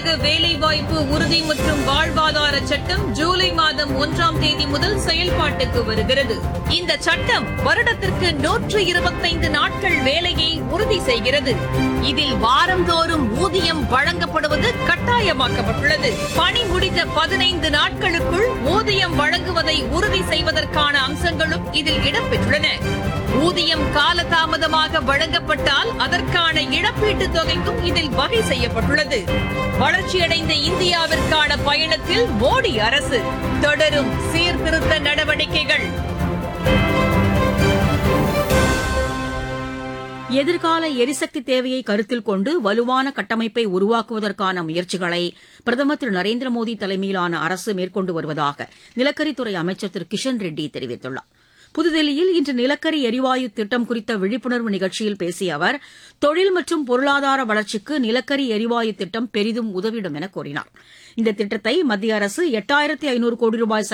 ஊரக வேலைவாய்ப்பு உறுதி மற்றும் வாழ்வாதார சட்டம் ஜூலை மாதம் ஒன்றாம் தேதி முதல் செயல்பாட்டுக்கு வருகிறது இந்த சட்டம் வருடத்திற்கு நூற்று இருபத்தைந்து நாட்கள் வேலையை உறுதி செய்கிறது இதில் வாரந்தோறும் ஊதியம் வழங்கப்படுவது கட்டாயமாக்கப்பட்டுள்ளது பணி முடிந்த பதினைந்து நாட்களுக்குள் ஊதியம் வழங்குவதை உறுதி செய்வதற்கான அம்சங்களும் இதில் இடம்பெற்றுள்ளன ஊதியம் காலதாமதமாக வழங்கப்பட்டால் அதற்கான இழப்பீட்டுத் தொகைக்கும் இதில் வகை செய்யப்பட்டுள்ளது வளர்ச்சியடைந்த இந்தியாவிற்கான பயணத்தில் மோடி அரசு தொடரும் சீர்திருத்த நடவடிக்கைகள் எதிர்கால எரிசக்தி தேவையை கருத்தில் கொண்டு வலுவான கட்டமைப்பை உருவாக்குவதற்கான முயற்சிகளை பிரதமர் திரு நரேந்திர மோடி தலைமையிலான அரசு மேற்கொண்டு வருவதாக நிலக்கரித்துறை அமைச்சர் திரு கிஷன் ரெட்டி தெரிவித்துள்ளார் புதுதில்லியில் இன்று நிலக்கரி எரிவாயு திட்டம் குறித்த விழிப்புணர்வு நிகழ்ச்சியில் பேசிய அவர் தொழில் மற்றும் பொருளாதார வளர்ச்சிக்கு நிலக்கரி எரிவாயு திட்டம் பெரிதும் உதவிடும் என கூறினார் இந்த திட்டத்தை மத்திய அரசு எட்டாயிரத்து ஐநூறு கோடி ரூபாய்